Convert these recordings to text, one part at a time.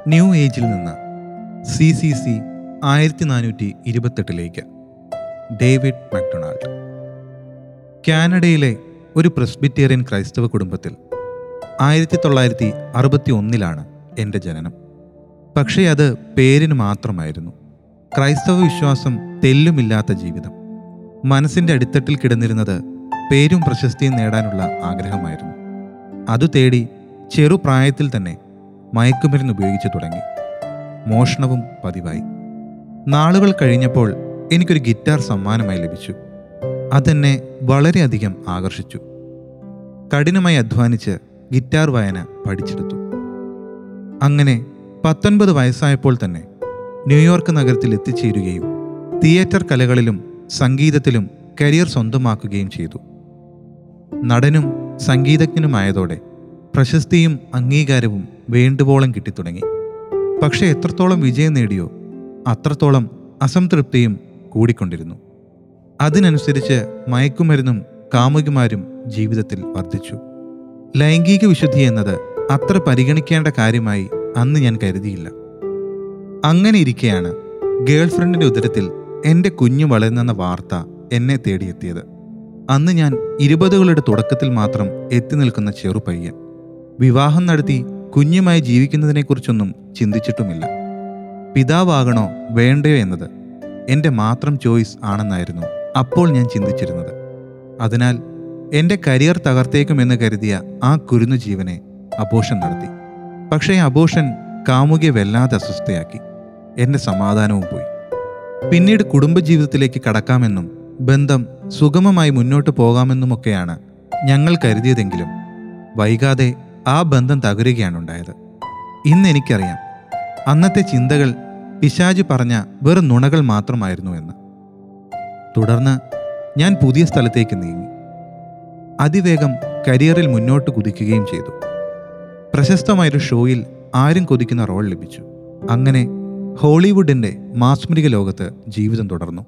new ഏജിൽ നിന്ന് C C C ആയിരത്തി നാനൂറ്റി ഇരുപത്തെട്ടിലേക്ക് ഡേവിഡ് മക്ഡൊണാൾഡ് കാനഡയിലെ ഒരു പ്രസ്ബിറ്റേറിയൻ ക്രൈസ്തവ കുടുംബത്തിൽ ആയിരത്തി തൊള്ളായിരത്തി അറുപത്തി ഒന്നിലാണ് എൻ്റെ ജനനം പക്ഷേ അത് പേരിന് മാത്രമായിരുന്നു ക്രൈസ്തവ വിശ്വാസം തെല്ലുമില്ലാത്ത ജീവിതം മനസ്സിൻ്റെ അടിത്തട്ടിൽ കിടന്നിരുന്നത് പേരും പ്രശസ്തിയും നേടാനുള്ള ആഗ്രഹമായിരുന്നു അതു തേടി ചെറുപ്രായത്തിൽ തന്നെ മയക്കുമരുന്ന് ഉപയോഗിച്ചു തുടങ്ങി മോഷണവും പതിവായി നാളുകൾ കഴിഞ്ഞപ്പോൾ എനിക്കൊരു ഗിറ്റാർ സമ്മാനമായി ലഭിച്ചു അതെന്നെ വളരെയധികം ആകർഷിച്ചു കഠിനമായി അധ്വാനിച്ച് ഗിറ്റാർ വായന പഠിച്ചെടുത്തു അങ്ങനെ പത്തൊൻപത് വയസ്സായപ്പോൾ തന്നെ ന്യൂയോർക്ക് നഗരത്തിൽ എത്തിച്ചേരുകയും തിയേറ്റർ കലകളിലും സംഗീതത്തിലും കരിയർ സ്വന്തമാക്കുകയും ചെയ്തു നടനും സംഗീതജ്ഞനുമായതോടെ പ്രശസ്തിയും അംഗീകാരവും വേണ്ടുവോളം കിട്ടിത്തുടങ്ങി പക്ഷേ എത്രത്തോളം വിജയം നേടിയോ അത്രത്തോളം അസംതൃപ്തിയും കൂടിക്കൊണ്ടിരുന്നു അതിനനുസരിച്ച് മയക്കുമരുന്നും കാമുകിമാരും ജീവിതത്തിൽ വർദ്ധിച്ചു ലൈംഗിക വിശുദ്ധി എന്നത് അത്ര പരിഗണിക്കേണ്ട കാര്യമായി അന്ന് ഞാൻ കരുതിയില്ല അങ്ങനെ ഇരിക്കെയാണ് ഗേൾഫ്രണ്ടിന്റെ ഉദരത്തിൽ എൻ്റെ കുഞ്ഞു വളരുന്നെന്ന വാർത്ത എന്നെ തേടിയെത്തിയത് അന്ന് ഞാൻ ഇരുപതുകളുടെ തുടക്കത്തിൽ മാത്രം എത്തി നിൽക്കുന്ന ചെറുപയ്യൻ വിവാഹം നടത്തി കുഞ്ഞുമായി ജീവിക്കുന്നതിനെക്കുറിച്ചൊന്നും ചിന്തിച്ചിട്ടുമില്ല പിതാവാകണോ വേണ്ടയോ എന്നത് എൻ്റെ മാത്രം ചോയ്സ് ആണെന്നായിരുന്നു അപ്പോൾ ഞാൻ ചിന്തിച്ചിരുന്നത് അതിനാൽ എൻ്റെ കരിയർ തകർത്തേക്കുമെന്ന് കരുതിയ ആ കുരുന്നു ജീവനെ അബോഷൻ നടത്തി പക്ഷേ അബോഷൻ കാമുകിയെ വല്ലാതെ അസ്വസ്ഥയാക്കി എൻ്റെ സമാധാനവും പോയി പിന്നീട് കുടുംബജീവിതത്തിലേക്ക് കടക്കാമെന്നും ബന്ധം സുഗമമായി മുന്നോട്ട് പോകാമെന്നുമൊക്കെയാണ് ഞങ്ങൾ കരുതിയതെങ്കിലും വൈകാതെ ആ ബന്ധം തകരുകയാണ് ഉണ്ടായത് ഇന്ന് എനിക്കറിയാം അന്നത്തെ ചിന്തകൾ പിശാജ് പറഞ്ഞ വെറും നുണകൾ മാത്രമായിരുന്നു എന്ന് തുടർന്ന് ഞാൻ പുതിയ സ്ഥലത്തേക്ക് നീങ്ങി അതിവേഗം കരിയറിൽ മുന്നോട്ട് കുതിക്കുകയും ചെയ്തു പ്രശസ്തമായൊരു ഷോയിൽ ആരും കൊതിക്കുന്ന റോൾ ലഭിച്ചു അങ്ങനെ ഹോളിവുഡിന്റെ മാസ്മരിക ലോകത്ത് ജീവിതം തുടർന്നു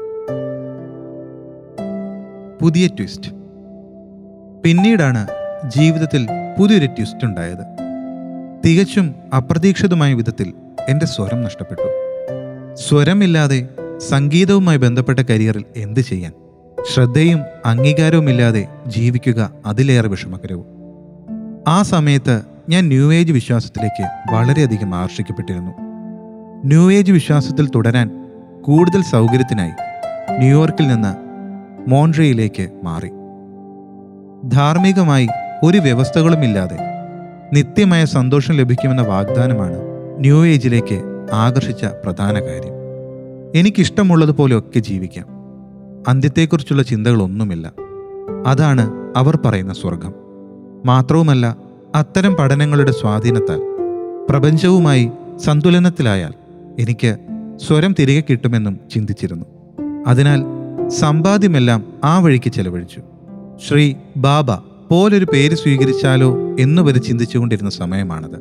പുതിയ ട്വിസ്റ്റ് പിന്നീടാണ് ജീവിതത്തിൽ പുതിയൊരു ട്വിസ്റ്റ് ഉണ്ടായത് തികച്ചും അപ്രതീക്ഷിതമായ വിധത്തിൽ എൻ്റെ സ്വരം നഷ്ടപ്പെട്ടു സ്വരമില്ലാതെ സംഗീതവുമായി ബന്ധപ്പെട്ട കരിയറിൽ എന്ത് ചെയ്യാൻ ശ്രദ്ധയും അംഗീകാരവുമില്ലാതെ ജീവിക്കുക അതിലേറെ വിഷമകരവും ആ സമയത്ത് ഞാൻ ന്യൂ ഏജ് വിശ്വാസത്തിലേക്ക് വളരെയധികം ആകർഷിക്കപ്പെട്ടിരുന്നു ന്യൂ ഏജ് വിശ്വാസത്തിൽ തുടരാൻ കൂടുതൽ സൗകര്യത്തിനായി ന്യൂയോർക്കിൽ നിന്ന് മോൺട്രയിലേക്ക് മാറി ധാർമ്മികമായി ഒരു വ്യവസ്ഥകളുമില്ലാതെ നിത്യമായ സന്തോഷം ലഭിക്കുമെന്ന വാഗ്ദാനമാണ് ന്യൂ ഏജിലേക്ക് ആകർഷിച്ച പ്രധാന കാര്യം എനിക്കിഷ്ടമുള്ളതുപോലെയൊക്കെ ജീവിക്കാം അന്ത്യത്തെക്കുറിച്ചുള്ള ചിന്തകളൊന്നുമില്ല അതാണ് അവർ പറയുന്ന സ്വർഗം മാത്രവുമല്ല അത്തരം പഠനങ്ങളുടെ സ്വാധീനത്താൽ പ്രപഞ്ചവുമായി സന്തുലനത്തിലായാൽ എനിക്ക് സ്വരം തിരികെ കിട്ടുമെന്നും ചിന്തിച്ചിരുന്നു അതിനാൽ സമ്പാദ്യമെല്ലാം ആ വഴിക്ക് ചെലവഴിച്ചു ശ്രീ ബാബ പോലൊരു പേര് സ്വീകരിച്ചാലോ എന്നുവരെ ചിന്തിച്ചുകൊണ്ടിരുന്ന സമയമാണത്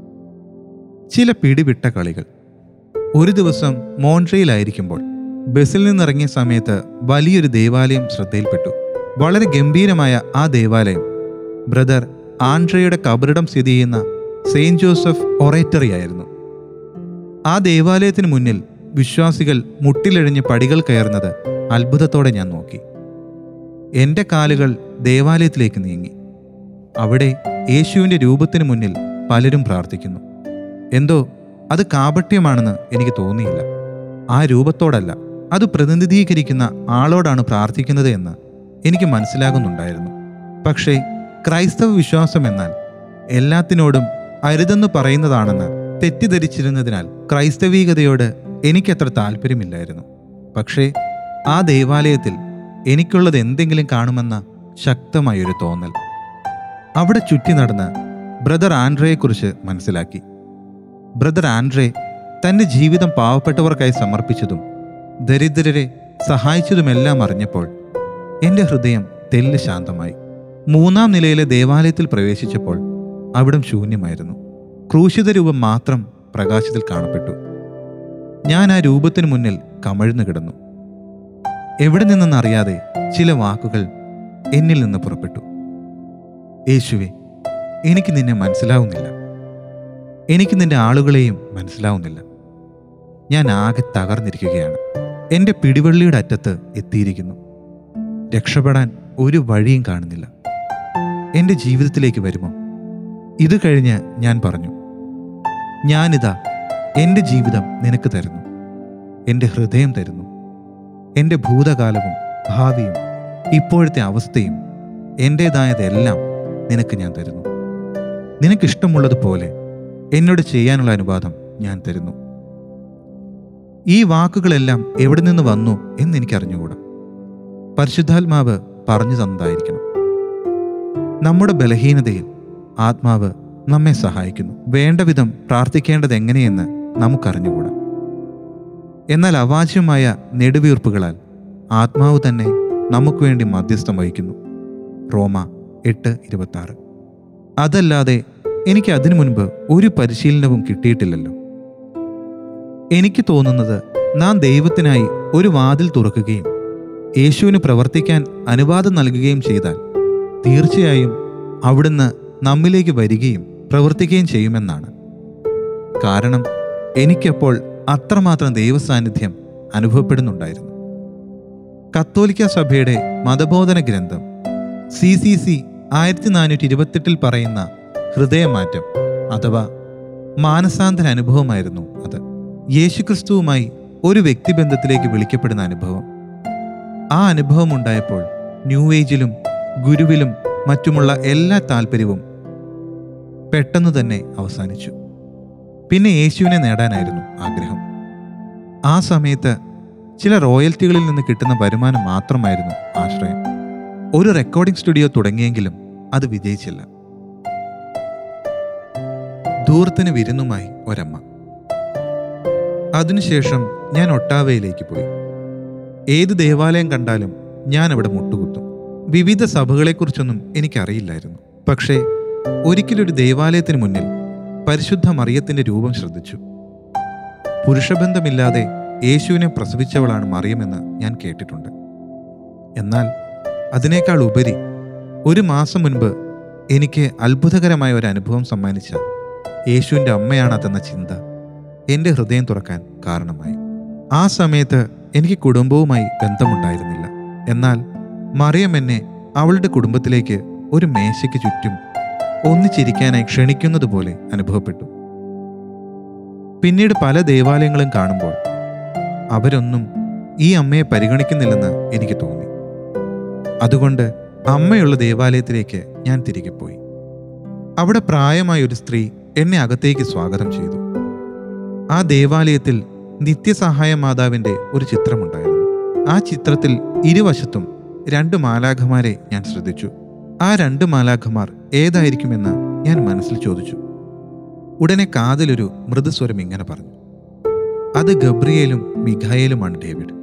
ചില പിടിവിട്ട കളികൾ ഒരു ദിവസം മോൺട്രയിലായിരിക്കുമ്പോൾ ബസ്സിൽ നിന്നിറങ്ങിയ സമയത്ത് വലിയൊരു ദേവാലയം ശ്രദ്ധയിൽപ്പെട്ടു വളരെ ഗംഭീരമായ ആ ദേവാലയം ബ്രദർ ആൻഡ്രയുടെ കബറിടം സ്ഥിതി ചെയ്യുന്ന സെയിന്റ് ജോസഫ് ഒറേറ്ററി ആയിരുന്നു ആ ദേവാലയത്തിന് മുന്നിൽ വിശ്വാസികൾ മുട്ടിലെഴിഞ്ഞ് പടികൾ കയറുന്നത് അത്ഭുതത്തോടെ ഞാൻ നോക്കി എൻ്റെ കാലുകൾ ദേവാലയത്തിലേക്ക് നീങ്ങി അവിടെ യേശുവിൻ്റെ രൂപത്തിന് മുന്നിൽ പലരും പ്രാർത്ഥിക്കുന്നു എന്തോ അത് കാപട്യമാണെന്ന് എനിക്ക് തോന്നിയില്ല ആ രൂപത്തോടല്ല അത് പ്രതിനിധീകരിക്കുന്ന ആളോടാണ് പ്രാർത്ഥിക്കുന്നത് എന്ന് എനിക്ക് മനസ്സിലാകുന്നുണ്ടായിരുന്നു പക്ഷേ ക്രൈസ്തവ വിശ്വാസം എന്നാൽ എല്ലാത്തിനോടും അരുതെന്ന് പറയുന്നതാണെന്ന് തെറ്റിദ്ധരിച്ചിരുന്നതിനാൽ ക്രൈസ്തവീകതയോട് എനിക്കത്ര താല്പര്യമില്ലായിരുന്നു പക്ഷേ ആ ദേവാലയത്തിൽ എനിക്കുള്ളത് എന്തെങ്കിലും കാണുമെന്ന ശക്തമായൊരു തോന്നൽ അവിടെ ചുറ്റി നടന്ന് ബ്രദർ ആൻഡ്രയെക്കുറിച്ച് മനസ്സിലാക്കി ബ്രദർ ആൻഡ്രെ തൻ്റെ ജീവിതം പാവപ്പെട്ടവർക്കായി സമർപ്പിച്ചതും ദരിദ്രരെ സഹായിച്ചതുമെല്ലാം അറിഞ്ഞപ്പോൾ എൻ്റെ ഹൃദയം തെല്ല് ശാന്തമായി മൂന്നാം നിലയിലെ ദേവാലയത്തിൽ പ്രവേശിച്ചപ്പോൾ അവിടം ശൂന്യമായിരുന്നു ക്രൂശിത രൂപം മാത്രം പ്രകാശത്തിൽ കാണപ്പെട്ടു ഞാൻ ആ രൂപത്തിന് മുന്നിൽ കമഴ്ന്നു കിടന്നു എവിടെ നിന്നെന്നറിയാതെ ചില വാക്കുകൾ എന്നിൽ നിന്ന് പുറപ്പെട്ടു യേശുവെ എനിക്ക് നിന്നെ മനസ്സിലാവുന്നില്ല എനിക്ക് നിന്റെ ആളുകളെയും മനസ്സിലാവുന്നില്ല ഞാൻ ആകെ തകർന്നിരിക്കുകയാണ് എൻ്റെ പിടിവള്ളിയുടെ അറ്റത്ത് എത്തിയിരിക്കുന്നു രക്ഷപ്പെടാൻ ഒരു വഴിയും കാണുന്നില്ല എൻ്റെ ജീവിതത്തിലേക്ക് വരുമോ ഇത് കഴിഞ്ഞ് ഞാൻ പറഞ്ഞു ഞാനിതാ എൻ്റെ ജീവിതം നിനക്ക് തരുന്നു എൻ്റെ ഹൃദയം തരുന്നു എൻ്റെ ഭൂതകാലവും ഭാവിയും ഇപ്പോഴത്തെ അവസ്ഥയും എൻ്റേതായതെല്ലാം നിനക്ക് ഞാൻ തരുന്നു നിനക്കിഷ്ടമുള്ളതുപോലെ എന്നോട് ചെയ്യാനുള്ള അനുവാദം ഞാൻ തരുന്നു ഈ വാക്കുകളെല്ലാം എവിടെ നിന്ന് വന്നു എന്ന് എനിക്കറിഞ്ഞുകൂടാ പരിശുദ്ധാത്മാവ് പറഞ്ഞു തന്നതായിരിക്കണം നമ്മുടെ ബലഹീനതയിൽ ആത്മാവ് നമ്മെ സഹായിക്കുന്നു വേണ്ട വിധം പ്രാർത്ഥിക്കേണ്ടത് എങ്ങനെയെന്ന് നമുക്കറിഞ്ഞുകൂടാ എന്നാൽ അവാച്യമായ നെടുവീർപ്പുകളാൽ ആത്മാവ് തന്നെ നമുക്ക് വേണ്ടി മധ്യസ്ഥം വഹിക്കുന്നു റോമ എട്ട് ഇരുപത്തി ആറ് അതല്ലാതെ എനിക്ക് അതിനു മുൻപ് ഒരു പരിശീലനവും കിട്ടിയിട്ടില്ലല്ലോ എനിക്ക് തോന്നുന്നത് നാം ദൈവത്തിനായി ഒരു വാതിൽ തുറക്കുകയും യേശുവിന് പ്രവർത്തിക്കാൻ അനുവാദം നൽകുകയും ചെയ്താൽ തീർച്ചയായും അവിടുന്ന് നമ്മിലേക്ക് വരികയും പ്രവർത്തിക്കുകയും ചെയ്യുമെന്നാണ് കാരണം എനിക്കപ്പോൾ അത്രമാത്രം ദൈവസാന്നിധ്യം അനുഭവപ്പെടുന്നുണ്ടായിരുന്നു കത്തോലിക്ക സഭയുടെ മതബോധന ഗ്രന്ഥം സി സി സി ആയിരത്തി നാനൂറ്റി ഇരുപത്തെട്ടിൽ പറയുന്ന ഹൃദയമാറ്റം അഥവാ മാനസാന്തര അനുഭവമായിരുന്നു അത് യേശുക്രിസ്തുവുമായി ഒരു വ്യക്തിബന്ധത്തിലേക്ക് വിളിക്കപ്പെടുന്ന അനുഭവം ആ അനുഭവം ഉണ്ടായപ്പോൾ ന്യൂ ഏജിലും ഗുരുവിലും മറ്റുമുള്ള എല്ലാ താല്പര്യവും പെട്ടെന്ന് തന്നെ അവസാനിച്ചു പിന്നെ യേശുവിനെ നേടാനായിരുന്നു ആഗ്രഹം ആ സമയത്ത് ചില റോയൽറ്റികളിൽ നിന്ന് കിട്ടുന്ന വരുമാനം മാത്രമായിരുന്നു ആശ്രയം ഒരു റെക്കോർഡിംഗ് സ്റ്റുഡിയോ തുടങ്ങിയെങ്കിലും അത് വിജയിച്ചില്ല ദൂരത്തിന് വിരുന്നുമായി ഒരമ്മ അതിനുശേഷം ഞാൻ ഒട്ടാവയിലേക്ക് പോയി ഏത് ദേവാലയം കണ്ടാലും ഞാൻ അവിടെ മുട്ടുകുത്തും വിവിധ സഭകളെക്കുറിച്ചൊന്നും എനിക്കറിയില്ലായിരുന്നു പക്ഷേ ഒരിക്കലൊരു ദേവാലയത്തിന് മുന്നിൽ പരിശുദ്ധ മറിയത്തിന്റെ രൂപം ശ്രദ്ധിച്ചു പുരുഷബന്ധമില്ലാതെ യേശുവിനെ പ്രസവിച്ചവളാണ് മറിയമെന്ന് ഞാൻ കേട്ടിട്ടുണ്ട് എന്നാൽ അതിനേക്കാൾ ഉപരി ഒരു മാസം മുൻപ് എനിക്ക് അത്ഭുതകരമായ ഒരു അനുഭവം സമ്മാനിച്ച യേശുവിൻ്റെ അമ്മയാണതെന്ന ചിന്ത എൻ്റെ ഹൃദയം തുറക്കാൻ കാരണമായി ആ സമയത്ത് എനിക്ക് കുടുംബവുമായി ബന്ധമുണ്ടായിരുന്നില്ല എന്നാൽ മറിയം എന്നെ അവളുടെ കുടുംബത്തിലേക്ക് ഒരു മേശയ്ക്ക് ചുറ്റും ഒന്നിച്ചിരിക്കാനായി ക്ഷണിക്കുന്നത് പോലെ അനുഭവപ്പെട്ടു പിന്നീട് പല ദേവാലയങ്ങളും കാണുമ്പോൾ അവരൊന്നും ഈ അമ്മയെ പരിഗണിക്കുന്നില്ലെന്ന് എനിക്ക് തോന്നി അതുകൊണ്ട് അമ്മയുള്ള ദേവാലയത്തിലേക്ക് ഞാൻ തിരികെ പോയി അവിടെ പ്രായമായ ഒരു സ്ത്രീ എന്നെ അകത്തേക്ക് സ്വാഗതം ചെയ്തു ആ ദേവാലയത്തിൽ നിത്യസഹായ മാതാവിൻ്റെ ഒരു ചിത്രമുണ്ടായിരുന്നു ആ ചിത്രത്തിൽ ഇരുവശത്തും രണ്ട് മാലാഖമാരെ ഞാൻ ശ്രദ്ധിച്ചു ആ രണ്ട് മാലാഖമാർ ഏതായിരിക്കുമെന്ന് ഞാൻ മനസ്സിൽ ചോദിച്ചു ഉടനെ കാതിലൊരു മൃദുസ്വരം ഇങ്ങനെ പറഞ്ഞു അത് ഗബ്രിയേലും മിഖായേലുമാണ് ഡേവിഡ്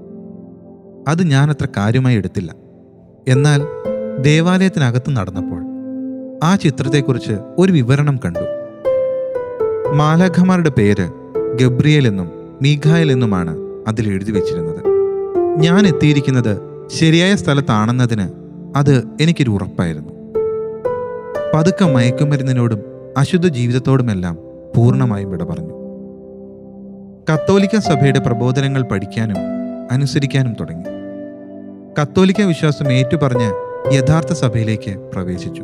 അത് ഞാൻ അത്ര കാര്യമായി എടുത്തില്ല എന്നാൽ ദേവാലയത്തിനകത്ത് നടന്നപ്പോൾ ആ ചിത്രത്തെക്കുറിച്ച് ഒരു വിവരണം കണ്ടു മാലാഖമാരുടെ പേര് ഗബ്രിയേൽ എന്നും മീഖായൽ എന്നുമാണ് അതിൽ എഴുതി വെച്ചിരുന്നത് ഞാൻ എത്തിയിരിക്കുന്നത് ശരിയായ സ്ഥലത്താണെന്നതിന് അത് എനിക്കൊരു ഉറപ്പായിരുന്നു പതുക്കെ മയക്കുമരുന്നിനോടും അശുദ്ധ ജീവിതത്തോടുമെല്ലാം പൂർണ്ണമായും വിട പറഞ്ഞു കത്തോലിക്ക സഭയുടെ പ്രബോധനങ്ങൾ പഠിക്കാനും അനുസരിക്കാനും തുടങ്ങി കത്തോലിക്ക വിശ്വാസം ഏറ്റുപറഞ്ഞ് യഥാർത്ഥ സഭയിലേക്ക് പ്രവേശിച്ചു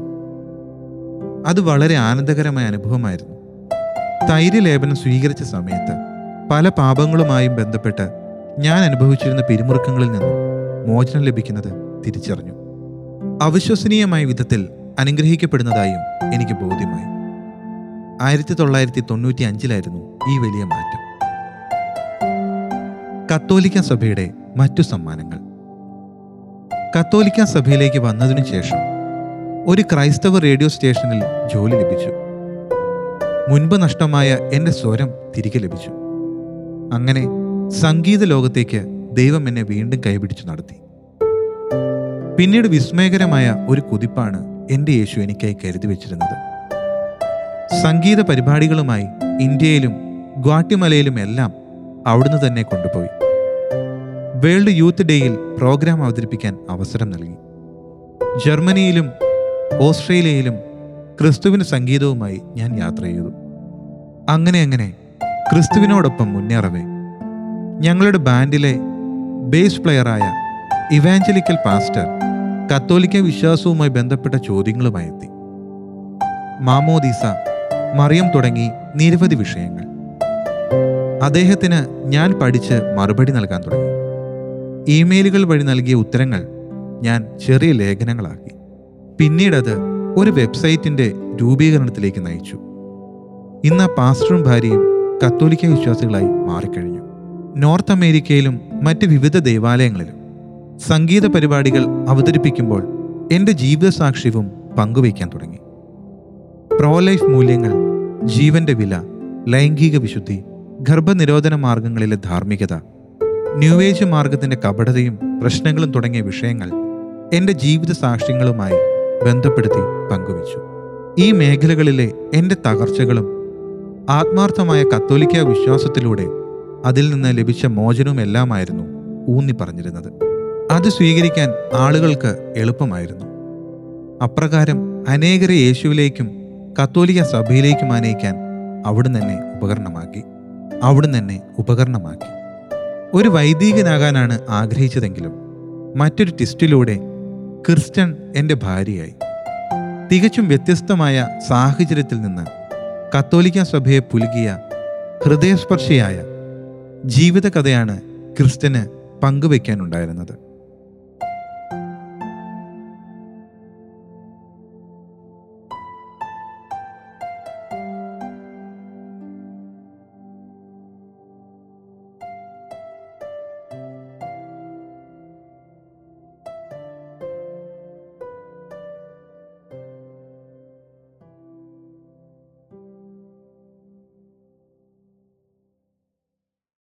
അത് വളരെ ആനന്ദകരമായ അനുഭവമായിരുന്നു തൈര്യലേപനം സ്വീകരിച്ച സമയത്ത് പല പാപങ്ങളുമായും ബന്ധപ്പെട്ട് ഞാൻ അനുഭവിച്ചിരുന്ന പിരിമുറുക്കങ്ങളിൽ നിന്നും മോചനം ലഭിക്കുന്നത് തിരിച്ചറിഞ്ഞു അവിശ്വസനീയമായ വിധത്തിൽ അനുഗ്രഹിക്കപ്പെടുന്നതായും എനിക്ക് ബോധ്യമായി ആയിരത്തി തൊള്ളായിരത്തി തൊണ്ണൂറ്റി അഞ്ചിലായിരുന്നു ഈ വലിയ മാറ്റം കത്തോലിക്ക സഭയുടെ മറ്റു സമ്മാനങ്ങൾ കത്തോലിക്ക സഭയിലേക്ക് വന്നതിനു ശേഷം ഒരു ക്രൈസ്തവ റേഡിയോ സ്റ്റേഷനിൽ ജോലി ലഭിച്ചു മുൻപ് നഷ്ടമായ എൻ്റെ സ്വരം തിരികെ ലഭിച്ചു അങ്ങനെ സംഗീത ലോകത്തേക്ക് ദൈവം എന്നെ വീണ്ടും കൈപിടിച്ചു നടത്തി പിന്നീട് വിസ്മയകരമായ ഒരു കുതിപ്പാണ് എൻ്റെ യേശു എനിക്കായി കരുതി വെച്ചിരുന്നത് സംഗീത പരിപാടികളുമായി ഇന്ത്യയിലും ഗ്വാട്ടിമലയിലും എല്ലാം അവിടുന്ന് തന്നെ കൊണ്ടുപോയി വേൾഡ് യൂത്ത് ഡേയിൽ പ്രോഗ്രാം അവതരിപ്പിക്കാൻ അവസരം നൽകി ജർമ്മനിയിലും ഓസ്ട്രേലിയയിലും ക്രിസ്തുവിന് സംഗീതവുമായി ഞാൻ യാത്ര ചെയ്തു അങ്ങനെ അങ്ങനെ ക്രിസ്തുവിനോടൊപ്പം മുന്നേറവേ ഞങ്ങളുടെ ബാൻഡിലെ ബേസ് പ്ലെയറായ ഇവാഞ്ചലിക്കൽ പാസ്റ്റർ കത്തോലിക്ക വിശ്വാസവുമായി ബന്ധപ്പെട്ട ചോദ്യങ്ങളുമായി എത്തി മാമോദീസ മറിയം തുടങ്ങി നിരവധി വിഷയങ്ങൾ അദ്ദേഹത്തിന് ഞാൻ പഠിച്ച് മറുപടി നൽകാൻ തുടങ്ങി ഇമെയിലുകൾ വഴി നൽകിയ ഉത്തരങ്ങൾ ഞാൻ ചെറിയ ലേഖനങ്ങളാക്കി പിന്നീടത് ഒരു വെബ്സൈറ്റിന്റെ രൂപീകരണത്തിലേക്ക് നയിച്ചു ഇന്ന് ആ പാസ്റ്ററും ഭാര്യയും കത്തോലിക്ക വിശ്വാസികളായി മാറിക്കഴിഞ്ഞു നോർത്ത് അമേരിക്കയിലും മറ്റ് വിവിധ ദേവാലയങ്ങളിലും സംഗീത പരിപാടികൾ അവതരിപ്പിക്കുമ്പോൾ എൻ്റെ ജീവിത സാക്ഷ്യവും പങ്കുവയ്ക്കാൻ തുടങ്ങി പ്രോ ലൈഫ് മൂല്യങ്ങൾ ജീവന്റെ വില ലൈംഗിക വിശുദ്ധി ഗർഭനിരോധന മാർഗങ്ങളിലെ ധാർമ്മികത ന്യൂവേജ് മാർഗത്തിന്റെ കപടതയും പ്രശ്നങ്ങളും തുടങ്ങിയ വിഷയങ്ങൾ എൻ്റെ ജീവിത സാക്ഷ്യങ്ങളുമായി ബന്ധപ്പെടുത്തി പങ്കുവച്ചു ഈ മേഖലകളിലെ എൻ്റെ തകർച്ചകളും ആത്മാർത്ഥമായ കത്തോലിക്ക വിശ്വാസത്തിലൂടെ അതിൽ നിന്ന് ലഭിച്ച മോചനവും എല്ലാമായിരുന്നു ഊന്നി പറഞ്ഞിരുന്നത് അത് സ്വീകരിക്കാൻ ആളുകൾക്ക് എളുപ്പമായിരുന്നു അപ്രകാരം അനേകരെ യേശുവിലേക്കും കത്തോലിക്ക സഭയിലേക്കും ആനയിക്കാൻ അവിടുന്ന് എന്നെ ഉപകരണമാക്കി അവിടുന്ന് എന്നെ ഉപകരണമാക്കി ഒരു വൈദികനാകാനാണ് ആഗ്രഹിച്ചതെങ്കിലും മറ്റൊരു ടെസ്റ്റിലൂടെ ക്രിസ്ത്യൻ എൻ്റെ ഭാര്യയായി തികച്ചും വ്യത്യസ്തമായ സാഹചര്യത്തിൽ നിന്ന് കത്തോലിക്ക സഭയെ പുലുകിയ ഹൃദയസ്പർശിയായ ജീവിതകഥയാണ് ക്രിസ്ത്യന് പങ്കുവയ്ക്കാനുണ്ടായിരുന്നത്